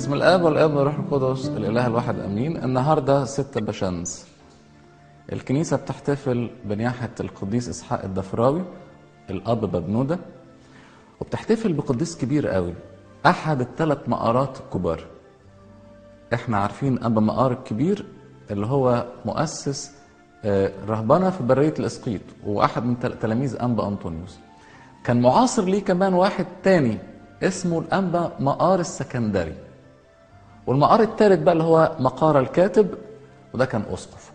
باسم الاب والاب والروح القدس الاله الواحد امين النهارده 6 بشمس الكنيسه بتحتفل بنياحه القديس اسحاق الدفراوي الاب ببنوده وبتحتفل بقديس كبير قوي احد الثلاث مقارات الكبار احنا عارفين ابا مقار الكبير اللي هو مؤسس آه، رهبنه في بريه الاسقيط واحد من تل- تلاميذ انبا انطونيوس كان معاصر ليه كمان واحد تاني اسمه الانبا مقار السكندري والمقار الثالث بقى اللي هو مقار الكاتب وده كان اسقف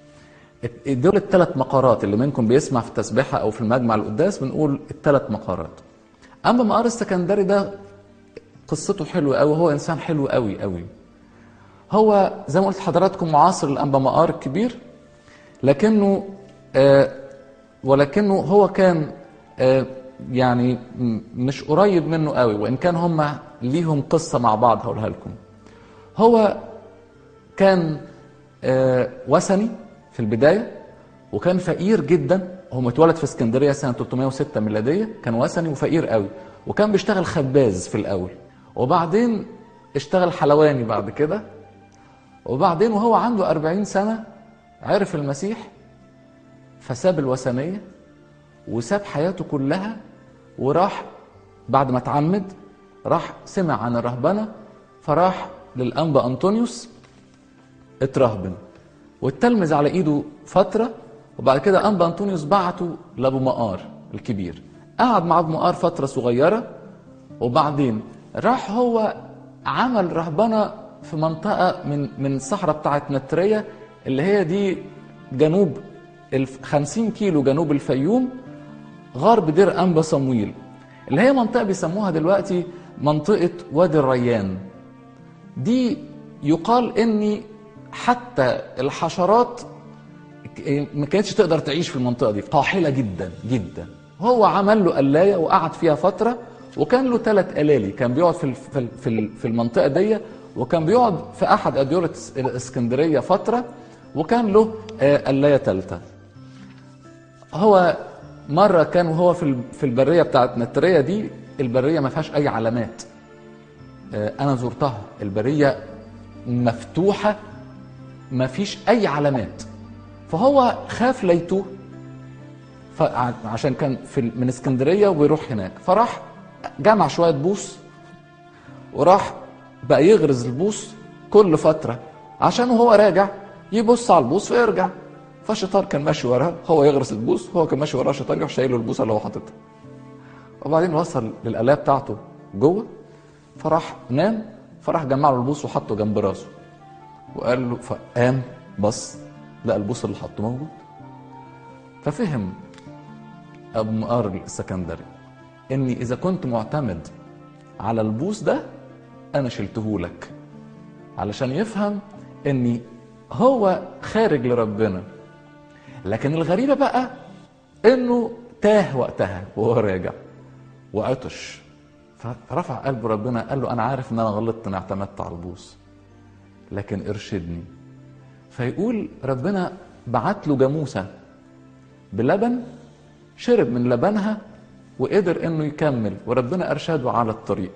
دول الثلاث مقارات اللي منكم بيسمع في التسبيحه او في المجمع القداس بنقول الثلاث مقارات اما مقار السكندري ده قصته حلوه قوي هو انسان حلو قوي قوي هو زي ما قلت لحضراتكم معاصر الانبا مقار الكبير لكنه آه ولكنه هو كان آه يعني م- مش قريب منه قوي وان كان هم ليهم قصه مع بعض هقولها لكم هو كان آه وثني في البدايه وكان فقير جدا هو متولد في اسكندريه سنه 306 ميلاديه كان وثني وفقير قوي وكان بيشتغل خباز في الاول وبعدين اشتغل حلواني بعد كده وبعدين وهو عنده 40 سنه عرف المسيح فساب الوثنيه وساب حياته كلها وراح بعد ما اتعمد راح سمع عن الرهبنه فراح للانبا انطونيوس اترهبن واتلمذ على ايده فتره وبعد كده انبا انطونيوس بعته لابو مقار الكبير قعد مع ابو مقار فتره صغيره وبعدين راح هو عمل رهبنه في منطقه من من الصحراء بتاعت نتريه اللي هي دي جنوب الف- 50 كيلو جنوب الفيوم غرب دير انبا صمويل اللي هي منطقه بيسموها دلوقتي منطقه وادي الريان دي يقال ان حتى الحشرات ما كانتش تقدر تعيش في المنطقه دي قاحله جدا جدا هو عمل له قلايه وقعد فيها فتره وكان له ثلاث قلالي كان بيقعد في ال- في ال- في ال- في المنطقه دي وكان بيقعد في احد اديره اس- الاسكندريه فتره وكان له آه، قلايه ثالثه هو مره كان وهو في ال- في البريه بتاعت نتريه دي البريه ما فيهاش اي علامات آه، انا زرتها البريه مفتوحه ما فيش اي علامات فهو خاف ليتوه فع- عشان كان في ال- من اسكندريه وبيروح هناك فراح جمع شويه بوص وراح بقى يغرز البوص كل فتره عشان وهو راجع يبص على البوص فيرجع فالشيطان كان ماشي وراه هو يغرس البوص هو كان ماشي وراه الشيطان يروح شايله البوصه اللي هو حاططها وبعدين وصل للآلية بتاعته جوه فراح نام فراح جمع له البوص وحطه جنب راسه وقال له فقام بص لقى البوص اللي حطه موجود ففهم ابو مقار السكندري اني اذا كنت معتمد على البوص ده انا شلته لك علشان يفهم اني هو خارج لربنا لكن الغريبه بقى انه تاه وقتها وهو راجع وعطش فرفع قلبه ربنا قال له انا عارف ان انا غلطت ان اعتمدت على البوص لكن ارشدني فيقول ربنا بعت له جاموسه بلبن شرب من لبنها وقدر انه يكمل وربنا ارشده على الطريق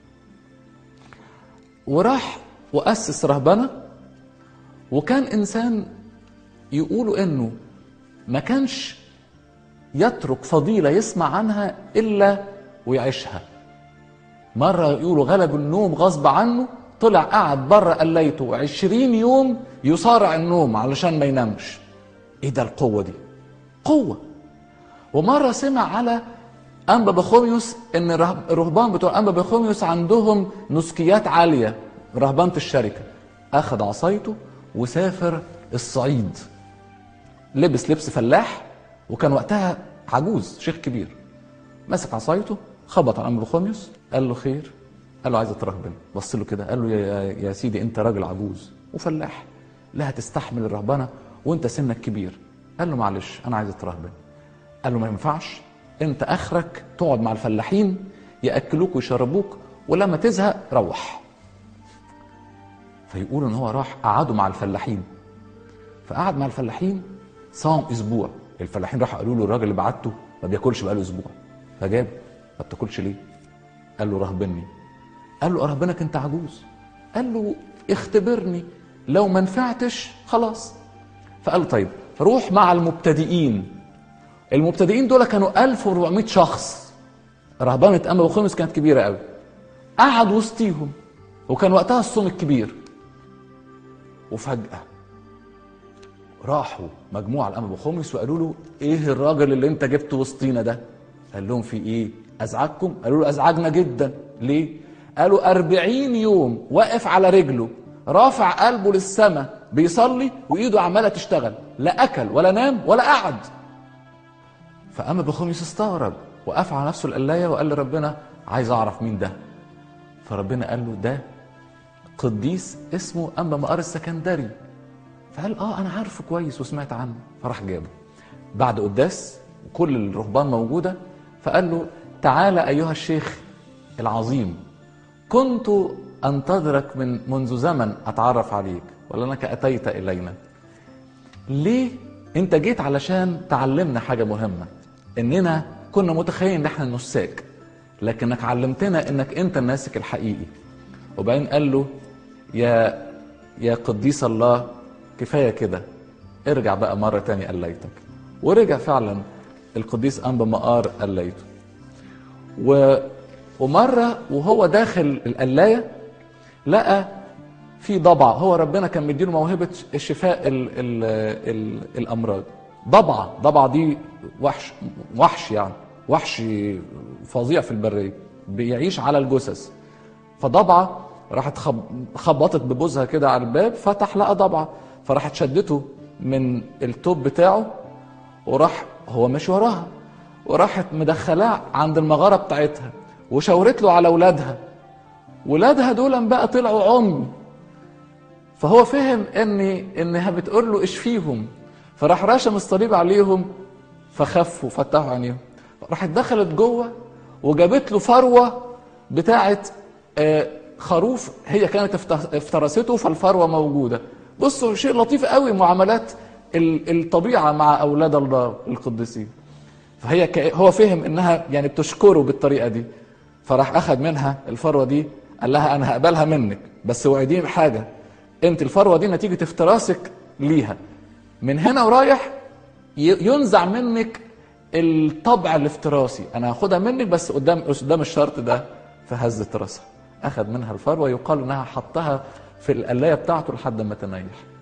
وراح واسس رهبنه وكان انسان يقولوا انه ما كانش يترك فضيله يسمع عنها الا ويعيشها مرة يقولوا غلب النوم غصب عنه طلع قعد بره قليته عشرين يوم يصارع النوم علشان ما ينامش ايه ده القوة دي قوة ومرة سمع على أنبا بخوميوس إن الرهب- الرهبان بتوع أنبا بخوميوس عندهم نسكيات عالية رهبانة الشركة أخذ عصايته وسافر الصعيد لبس لبس فلاح وكان وقتها عجوز شيخ كبير مسك عصايته خبط على أنبا بخوميوس قال له خير قال له عايز اترهبن بص له كده قال له يا, يا سيدي انت راجل عجوز وفلاح لا هتستحمل الرهبنه وانت سنك كبير قال له معلش انا عايز اترهبن قال له ما ينفعش انت اخرك تقعد مع الفلاحين ياكلوك ويشربوك ولما تزهق روح فيقول ان هو راح قعدوا مع الفلاحين فقعد مع الفلاحين صام اسبوع الفلاحين راحوا قالوا له الراجل اللي بعته ما بياكلش بقاله اسبوع فجاب ما بتاكلش ليه قال له رهبني قال له ارهبنك انت عجوز قال له اختبرني لو ما نفعتش خلاص فقال له طيب روح مع المبتدئين المبتدئين دول كانوا 1400 شخص رهبانة أما وخمس كانت كبيرة قوي قعد وسطيهم وكان وقتها الصوم الكبير وفجأة راحوا مجموعة الأمر بخمس وقالوا له إيه الراجل اللي أنت جبته وسطينا ده؟ قال لهم في إيه؟ أزعجكم؟ قالوا له أزعجنا جدا ليه؟ قالوا أربعين يوم واقف على رجله رافع قلبه للسماء بيصلي وإيده عمالة تشتغل لا أكل ولا نام ولا قعد فأما بخميس استغرب وقف على نفسه القلاية وقال لربنا عايز أعرف مين ده فربنا قال له ده قديس اسمه أما مقار السكندري فقال اه انا عارفه كويس وسمعت عنه فراح جابه بعد قداس وكل الرهبان موجوده فقال له تعالى ايها الشيخ العظيم كنت انتظرك من منذ زمن اتعرف عليك ولانك اتيت الينا ليه انت جيت علشان تعلمنا حاجه مهمه اننا كنا متخيلين ان احنا نساك لكنك علمتنا انك انت الناسك الحقيقي وبعدين قال له يا يا قديس الله كفايه كده ارجع بقى مره تانية قليتك ورجع فعلا القديس انبا مقار قليته و... ومره وهو داخل القلايه لقى في ضبع هو ربنا كان مديله موهبه الشفاء ال... ال... ال... الامراض ضبعه ضبعه دي وحش وحش يعني وحش فظيع في البريه بيعيش على الجثث فضبعه راحت خب... خبطت ببوزها كده على الباب فتح لقى ضبعه فراحت شدته من التوب بتاعه وراح هو ماشي وراها وراحت مدخلاه عند المغاره بتاعتها وشاورت له على اولادها ولادها دول بقى طلعوا عمي فهو فهم ان انها بتقول له اشفيهم فراح راشم الصليب عليهم فخفوا فتحوا عينيهم راحت دخلت جوه وجابت له فروه بتاعت خروف هي كانت افترسته فالفروه موجوده بصوا شيء لطيف قوي معاملات الطبيعه مع اولاد الله القديسين فهي ك... هو فهم انها يعني بتشكره بالطريقه دي فراح اخذ منها الفروه دي قال لها انا هقبلها منك بس وعديني بحاجه انت الفروه دي نتيجه افتراسك ليها من هنا ورايح ينزع منك الطبع الافتراسي انا هاخدها منك بس قدام قدام الشرط ده فهزت راسها اخذ منها الفروه يقال انها حطها في القلايه بتاعته لحد ما تنيح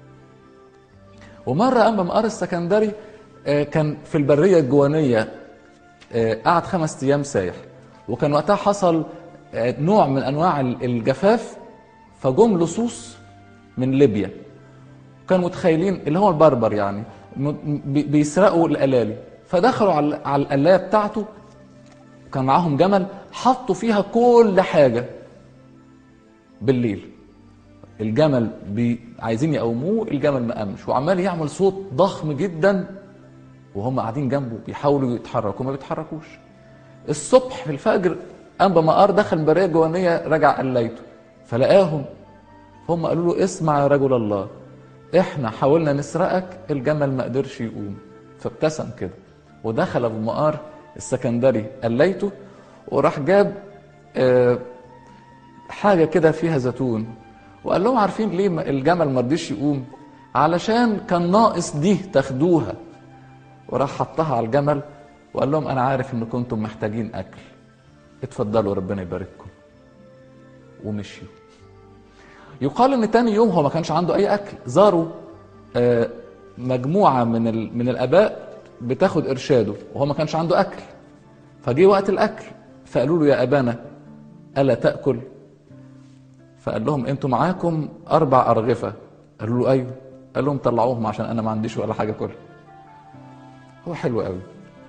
ومره اما مقار السكندري كان في البريه الجوانيه قعد خمس ايام سايح وكان وقتها حصل نوع من انواع الجفاف فجم لصوص من ليبيا كانوا متخيلين اللي هو البربر يعني بيسرقوا القلالي فدخلوا على القلايه بتاعته كان معاهم جمل حطوا فيها كل حاجه بالليل الجمل بي عايزين يقوموه الجمل ما قامش وعمال يعمل صوت ضخم جدا وهم قاعدين جنبه بيحاولوا يتحركوا ما بيتحركوش الصبح في الفجر انبا مقار دخل البريه الجوانيه رجع قليته فلقاهم هم قالوا له اسمع يا رجل الله احنا حاولنا نسرقك الجمل ما قدرش يقوم فابتسم كده ودخل ابو مقار السكندري قليته وراح جاب آه حاجه كده فيها زيتون وقال لهم عارفين ليه الجمل ما رضيش يقوم علشان كان ناقص دي تاخدوها وراح حطها على الجمل وقال لهم انا عارف ان كنتم محتاجين اكل اتفضلوا ربنا يبارككم ومشيوا يقال ان تاني يوم هو ما كانش عنده اي اكل زاروا مجموعه من من الاباء بتاخد ارشاده وهو ما كانش عنده اكل فجه وقت الاكل فقالوا له يا ابانا الا تاكل فقال لهم انتوا معاكم اربع ارغفه قالوا له ايوه قال لهم طلعوهم عشان انا ما عنديش ولا حاجه كلها هو حلو قوي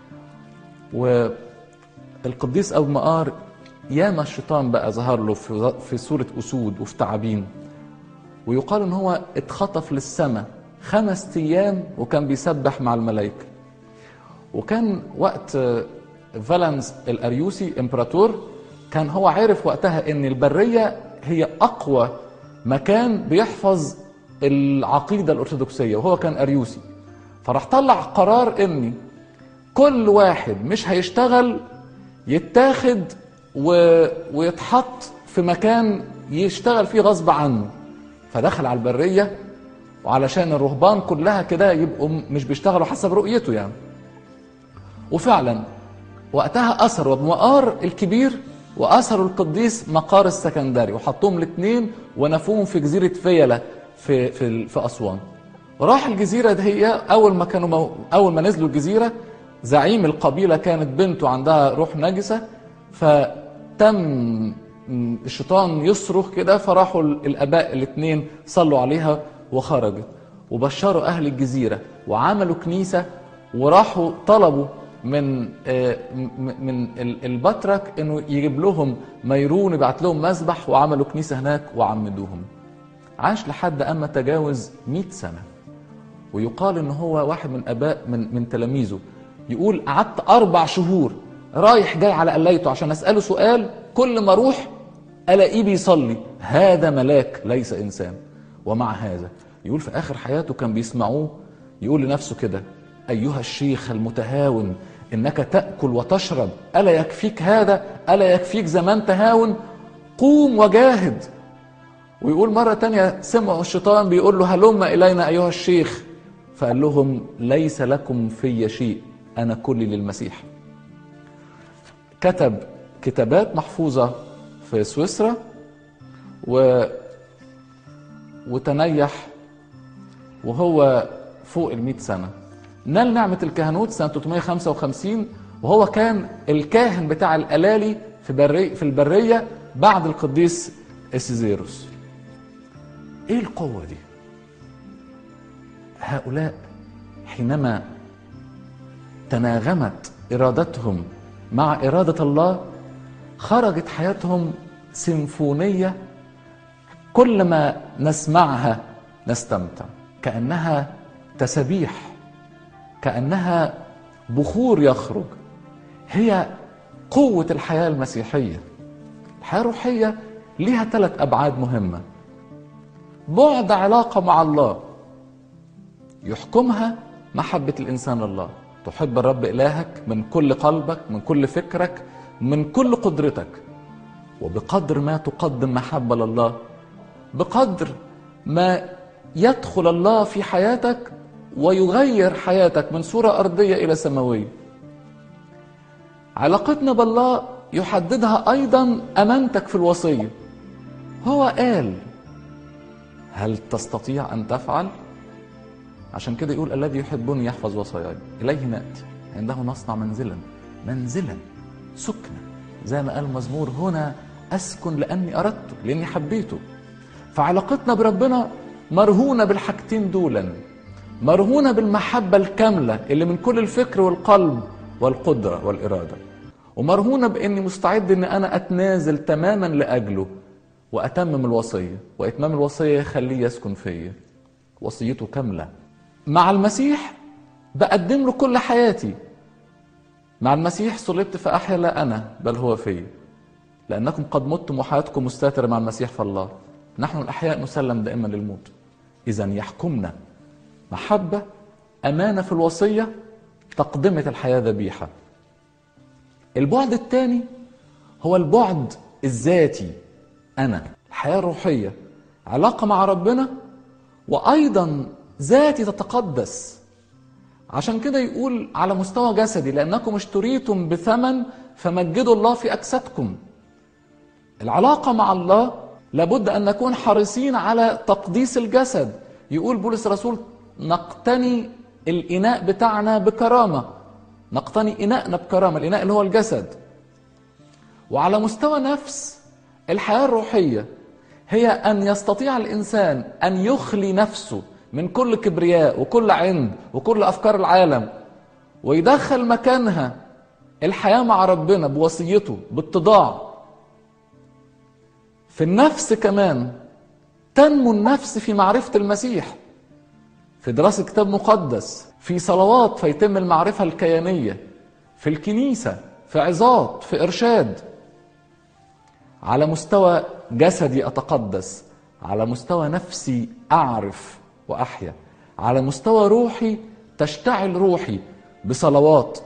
والقديس ابو مقار ياما الشيطان بقى ظهر له في في صوره اسود وفي تعابين ويقال ان هو اتخطف للسماء خمس ايام وكان بيسبح مع الملائكه وكان وقت فالنس الاريوسي امبراطور كان هو عارف وقتها ان البريه هي اقوى مكان بيحفظ العقيده الارثوذكسيه وهو كان اريوسي فراح طلع قرار ان كل واحد مش هيشتغل يتاخد و... ويتحط في مكان يشتغل فيه غصب عنه فدخل على البريه وعلشان الرهبان كلها كده يبقوا مش بيشتغلوا حسب رؤيته يعني وفعلا وقتها اثروا ابن مقار الكبير واثروا القديس مقار السكندري وحطوهم الاثنين ونفوهم في جزيره فيلة في في في اسوان راح الجزيره دي اول ما كانوا مو اول ما نزلوا الجزيره زعيم القبيله كانت بنته عندها روح نجسه فتم الشيطان يصرخ كده فراحوا الاباء الاثنين صلوا عليها وخرجت وبشروا اهل الجزيره وعملوا كنيسه وراحوا طلبوا من من البطرك انه يجيب لهم ميرون يبعت لهم مذبح وعملوا كنيسه هناك وعمدوهم. عاش لحد اما تجاوز 100 سنه. ويقال ان هو واحد من اباء من من تلاميذه يقول قعدت اربع شهور رايح جاي على قلايته عشان اساله سؤال كل ما اروح الاقيه بيصلي هذا ملاك ليس انسان ومع هذا يقول في اخر حياته كان بيسمعوه يقول لنفسه كده ايها الشيخ المتهاون انك تاكل وتشرب الا يكفيك هذا الا يكفيك زمان تهاون قوم وجاهد ويقول مرة تانية سمعوا الشيطان بيقول له هلم إلينا أيها الشيخ فقال لهم ليس لكم في شيء أنا كلي للمسيح كتب كتابات محفوظة في سويسرا و وتنيح وهو فوق المئة سنة نال نعمة الكهنوت سنة 355 وهو كان الكاهن بتاع الألالي في بري في البرية بعد القديس إسيزيروس ايه القوة دي هؤلاء حينما تناغمت ارادتهم مع اراده الله خرجت حياتهم سيمفونيه كل ما نسمعها نستمتع كانها تسبيح كانها بخور يخرج هي قوه الحياه المسيحيه الحياه الروحيه ليها ثلاث ابعاد مهمه بعد علاقه مع الله يحكمها محبه الانسان الله تحب الرب إلهك من كل قلبك من كل فكرك من كل قدرتك وبقدر ما تقدم محبة لله بقدر ما يدخل الله في حياتك ويغير حياتك من صورة أرضية إلى سماوية علاقتنا بالله يحددها أيضا أمانتك في الوصية هو قال هل تستطيع أن تفعل؟ عشان كده يقول الذي يحبني يحفظ وصاياي اليه ناتي عنده نصنع منزلا منزلا سكنة زي ما قال المزمور هنا اسكن لاني اردته لاني حبيته فعلاقتنا بربنا مرهونه بالحاجتين دولا مرهونه بالمحبه الكامله اللي من كل الفكر والقلب والقدره والاراده ومرهونه باني مستعد ان انا اتنازل تماما لاجله واتمم الوصيه واتمام الوصيه يخليه يسكن فيا وصيته كامله مع المسيح بقدم له كل حياتي مع المسيح صلبت فأحيا لا أنا بل هو في لأنكم قد متم وحياتكم مستترة مع المسيح فالله نحن الأحياء نسلم دائما للموت إذا يحكمنا محبة أمانة في الوصية تقدمة الحياة ذبيحة البعد الثاني هو البعد الذاتي أنا الحياة الروحية علاقة مع ربنا وأيضا ذاتي تتقدس عشان كده يقول على مستوى جسدي لأنكم اشتريتم بثمن فمجدوا الله في أجسادكم العلاقة مع الله لابد أن نكون حريصين على تقديس الجسد يقول بولس الرسول نقتني الإناء بتاعنا بكرامة نقتني إناءنا بكرامة الإناء اللي هو الجسد وعلى مستوى نفس الحياة الروحية هي أن يستطيع الإنسان أن يخلي نفسه من كل كبرياء وكل عند وكل افكار العالم ويدخل مكانها الحياه مع ربنا بوصيته باتضاع في النفس كمان تنمو النفس في معرفه المسيح في دراسه كتاب مقدس في صلوات فيتم المعرفه الكيانيه في الكنيسه في عظات في ارشاد على مستوى جسدي اتقدس على مستوى نفسي اعرف واحيا على مستوى روحي تشتعل روحي بصلوات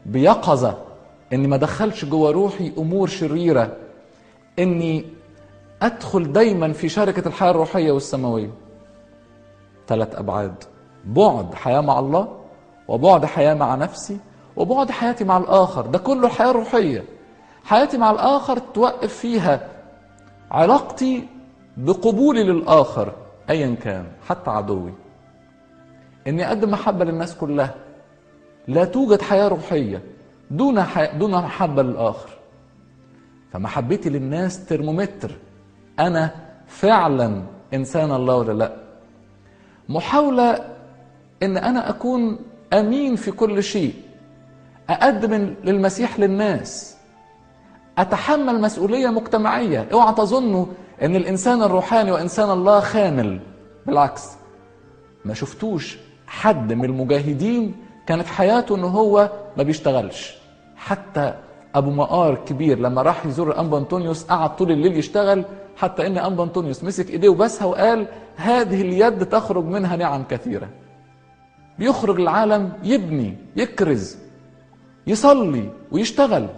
بيقظه اني ما ادخلش جوه روحي امور شريره اني ادخل دايما في شركه الحياه الروحيه والسماويه ثلاث ابعاد بعد حياه مع الله وبعد حياه مع نفسي وبعد حياتي مع الاخر ده كله حياه روحيه حياتي مع الاخر توقف فيها علاقتي بقبولي للاخر ايا كان حتى عدوي اني اقدم محبه للناس كلها لا توجد حياه روحيه دون حي... دون محبه للاخر فمحبتي للناس ترمومتر انا فعلا انسان الله ولا لا محاوله ان انا اكون امين في كل شيء اقدم للمسيح للناس اتحمل مسؤوليه مجتمعيه اوعى تظنوا ان الانسان الروحاني وانسان الله خامل بالعكس ما شفتوش حد من المجاهدين كانت حياته ان هو ما بيشتغلش حتى ابو مقار كبير لما راح يزور الانبا انطونيوس قعد طول الليل يشتغل حتى ان انبا انطونيوس مسك ايديه وبسها وقال هذه اليد تخرج منها نعم كثيره بيخرج العالم يبني يكرز يصلي ويشتغل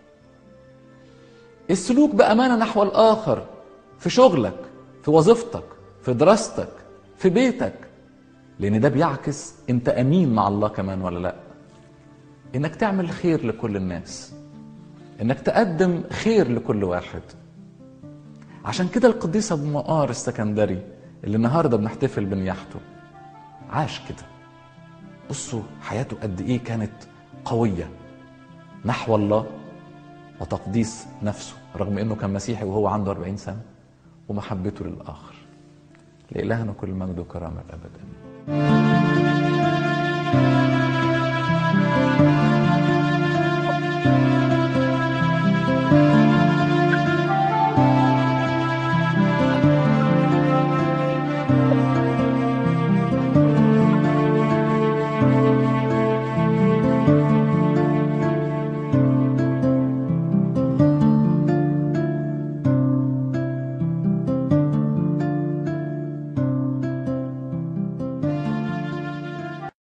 السلوك بامانه نحو الاخر في شغلك في وظيفتك في دراستك في بيتك لان ده بيعكس انت امين مع الله كمان ولا لا انك تعمل خير لكل الناس انك تقدم خير لكل واحد عشان كده القديس ابو مقار السكندري اللي النهارده بنحتفل بنياحته عاش كده بصوا حياته قد ايه كانت قويه نحو الله وتقديس نفسه رغم انه كان مسيحي وهو عنده 40 سنه ومحبته للاخر لإلهنا كل مجد وكرامه الابد امين